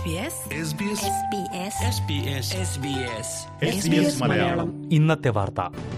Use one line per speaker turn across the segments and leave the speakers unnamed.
SBS Malayalam
ഇന്നത്തെ വാർത്ത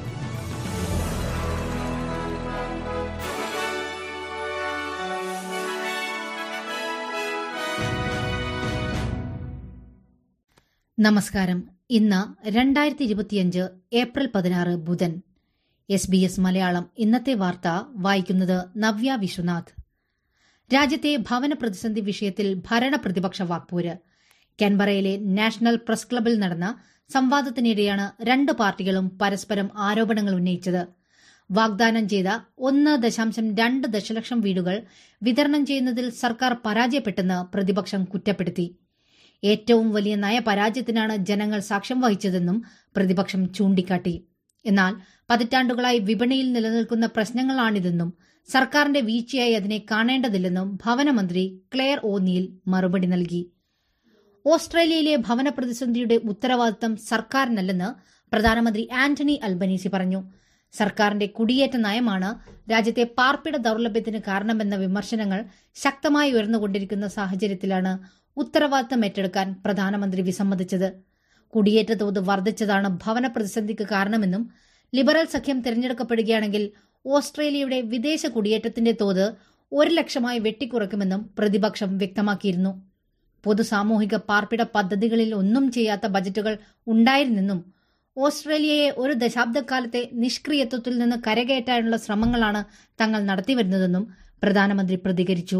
നമസ്കാരം ഇന്ന് രണ്ടായിരത്തി ഇരുപത്തിയഞ്ച് ഏപ്രിൽ പതിനാറ് ബുധൻ എസ് ബി എസ് മലയാളം ഇന്നത്തെ വാർത്ത വായിക്കുന്നത് നവ്യ വിശ്വനാഥ് രാജ്യത്തെ ഭവന പ്രതിസന്ധി വിഷയത്തിൽ ഭരണ പ്രതിപക്ഷ വാക്പോര് കാൻബറയിലെ നാഷണൽ പ്രസ് ക്ലബിൽ നടന്ന സംവാദത്തിനിടെയാണ് രണ്ട് പാർട്ടികളും പരസ്പരം ആരോപണങ്ങൾ ഉന്നയിച്ചത് വാഗ്ദാനം ചെയ്ത ഒന്ന് ദശാംശം രണ്ട് ദശലക്ഷം വീടുകൾ വിതരണം ചെയ്യുന്നതിൽ സർക്കാർ പരാജയപ്പെട്ടെന്ന് പ്രതിപക്ഷം കുറ്റപ്പെടുത്തി ഏറ്റവും വലിയ നയപരാജയത്തിനാണ് ജനങ്ങൾ സാക്ഷ്യം വഹിച്ചതെന്നും പ്രതിപക്ഷം ചൂണ്ടിക്കാട്ടി എന്നാൽ പതിറ്റാണ്ടുകളായി വിപണിയിൽ നിലനിൽക്കുന്ന പ്രശ്നങ്ങളാണിതെന്നും സർക്കാരിന്റെ വീഴ്ചയായി അതിനെ കാണേണ്ടതില്ലെന്നും ഭവനമന്ത്രി ക്ലെയർ ഓനിയിൽ മറുപടി നൽകി ഓസ്ട്രേലിയയിലെ ഭവന പ്രതിസന്ധിയുടെ ഉത്തരവാദിത്തം സർക്കാരിനല്ലെന്ന് പ്രധാനമന്ത്രി ആന്റണി അൽബനീസി പറഞ്ഞു സർക്കാരിന്റെ കുടിയേറ്റ നയമാണ് രാജ്യത്തെ പാർപ്പിട ദൌർലഭ്യത്തിന് കാരണമെന്ന വിമർശനങ്ങൾ ശക്തമായി ഉയർന്നുകൊണ്ടിരിക്കുന്ന സാഹചര്യത്തിലാണ് ഉത്തരവാദിത്തം ഏറ്റെടുക്കാൻ പ്രധാനമന്ത്രി വിസമ്മതിച്ചത് കുടിയേറ്റ തോത് വർദ്ധിച്ചതാണ് ഭവന പ്രതിസന്ധിക്ക് കാരണമെന്നും ലിബറൽ സഖ്യം തിരഞ്ഞെടുക്കപ്പെടുകയാണെങ്കിൽ ഓസ്ട്രേലിയയുടെ വിദേശ കുടിയേറ്റത്തിന്റെ തോത് ഒരു ലക്ഷമായി വെട്ടിക്കുറയ്ക്കുമെന്നും പ്രതിപക്ഷം വ്യക്തമാക്കിയിരുന്നു പൊതു സാമൂഹിക പാർപ്പിട പദ്ധതികളിൽ ഒന്നും ചെയ്യാത്ത ബജറ്റുകൾ ഉണ്ടായിരുന്നെന്നും ഓസ്ട്രേലിയയെ ഒരു ദശാബ്ദക്കാലത്തെ നിഷ്ക്രിയത്വത്തിൽ നിന്ന് കരകയറ്റാനുള്ള ശ്രമങ്ങളാണ് തങ്ങൾ നടത്തിവരുന്നതെന്നും പ്രധാനമന്ത്രി പ്രതികരിച്ചു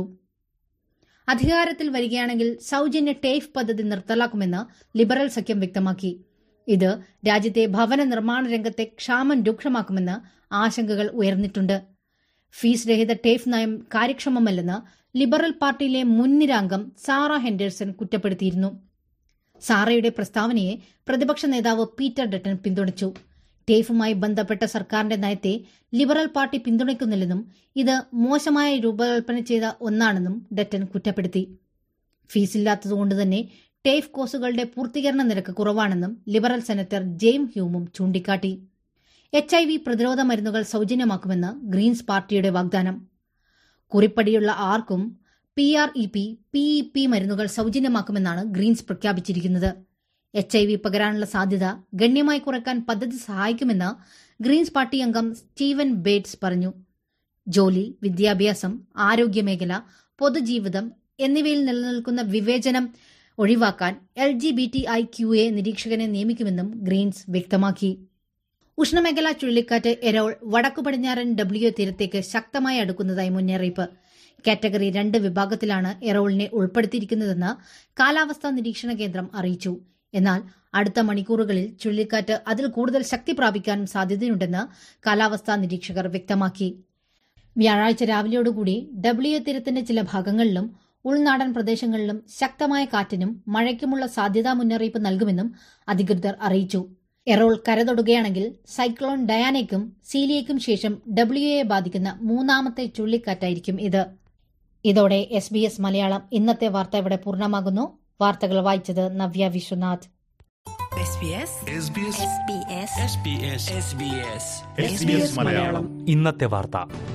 അധികാരത്തിൽ വരികയാണെങ്കിൽ സൌജന്യ ടേഫ് പദ്ധതി നിർത്തലാക്കുമെന്ന് ലിബറൽ സഖ്യം വ്യക്തമാക്കി ഇത് രാജ്യത്തെ ഭവന നിർമ്മാണ രംഗത്തെ ക്ഷാമം രൂക്ഷമാക്കുമെന്ന് ആശങ്കകൾ ഉയർന്നിട്ടുണ്ട് ഫീസ് രഹിത ടേഫ് നയം കാര്യക്ഷമമല്ലെന്ന് ലിബറൽ പാർട്ടിയിലെ മുൻനിര അംഗം സാറ ഹെൻഡേഴ്സൺ കുറ്റപ്പെടുത്തിയിരുന്നു സാറയുടെ പ്രസ്താവനയെ പ്രതിപക്ഷ നേതാവ് പീറ്റർ ഡട്ടൻ പിന്തുണച്ചു ടേഫുമായി ബന്ധപ്പെട്ട സർക്കാരിന്റെ നയത്തെ ലിബറൽ പാർട്ടി പിന്തുണയ്ക്കുന്നില്ലെന്നും ഇത് മോശമായി രൂപകൽപ്പന ചെയ്ത ഒന്നാണെന്നും ഡറ്റൻ കുറ്റപ്പെടുത്തി ഫീസില്ലാത്തതുകൊണ്ട് തന്നെ ടേഫ് കോഴ്സുകളുടെ പൂർത്തീകരണ നിരക്ക് കുറവാണെന്നും ലിബറൽ സെനറ്റർ ജെയിം ഹ്യൂമും ചൂണ്ടിക്കാട്ടി എച്ച് ഐ വി പ്രതിരോധ മരുന്നുകൾ സൌജന്യമാക്കുമെന്ന് ഗ്രീൻസ് പാർട്ടിയുടെ വാഗ്ദാനം കുറിപ്പടിയുള്ള ആർക്കും P R E P P E P മരുന്നുകൾ സൌജന്യമാക്കുമെന്നാണ് ഗ്രീൻസ് പ്രഖ്യാപിച്ചിരിക്കുന്നത് എച്ച് ഐ വി പകരാനുള്ള സാധ്യത ഗണ്യമായി കുറയ്ക്കാൻ പദ്ധതി സഹായിക്കുമെന്ന് ഗ്രീൻസ് പാർട്ടി അംഗം സ്റ്റീവൻ ബേറ്റ്സ് പറഞ്ഞു ജോലി വിദ്യാഭ്യാസം ആരോഗ്യമേഖല പൊതുജീവിതം എന്നിവയിൽ നിലനിൽക്കുന്ന വിവേചനം ഒഴിവാക്കാൻ L G B T I Q A നിരീക്ഷകനെ നിയമിക്കുമെന്നും ഗ്രീൻസ് വ്യക്തമാക്കി ഉഷ്ണമേഖലാ ചുഴലിക്കാറ്റ് എരോൾ വടക്കു പടിഞ്ഞാറൻ ഡബ്ല്യു തീരത്തേക്ക് ശക്തമായി അടുക്കുന്നതായി മുന്നറിയിപ്പ് കാറ്റഗറി രണ്ട് വിഭാഗത്തിലാണ് എറോളിനെ ഉൾപ്പെടുത്തിയിരിക്കുന്നതെന്ന് കാലാവസ്ഥാ നിരീക്ഷണ കേന്ദ്രം അറിയിച്ചു എന്നാൽ അടുത്ത മണിക്കൂറുകളിൽ ചുഴലിക്കാറ്റ് അതിൽ കൂടുതൽ ശക്തി പ്രാപിക്കാനും സാധ്യതയുണ്ടെന്ന് കാലാവസ്ഥാ നിരീക്ഷകർ വ്യക്തമാക്കി വ്യാഴാഴ്ച രാവിലെയോടുകൂടി ഡബ്ല്യു തീരത്തിന്റെ ചില ഭാഗങ്ങളിലും ഉൾനാടൻ പ്രദേശങ്ങളിലും ശക്തമായ കാറ്റിനും മഴയ്ക്കുമുള്ള സാധ്യതാ മുന്നറിയിപ്പ് നൽകുമെന്നും അധികൃതർ അറിയിച്ചു എറോൾ കരതൊടുകയാണെങ്കിൽ സൈക്ലോൺ ഡയാനയ്ക്കും സീലിയയ്ക്കും ശേഷം ഡബ്ല്യു എ ബാധിക്കുന്ന മൂന്നാമത്തെ ചുഴലിക്കാറ്റായിരിക്കും ഇത് ഇതോടെ എസ് ബി എസ് മലയാളം ഇന്നത്തെ വാർത്ത ഇവിടെ പൂർണ്ണമാകുന്നു വാർത്തകൾ വായിച്ചത് നവ്യ വിശ്വനാഥ്
SBS മലയാളം
ഇന്നത്തെ വാർത്ത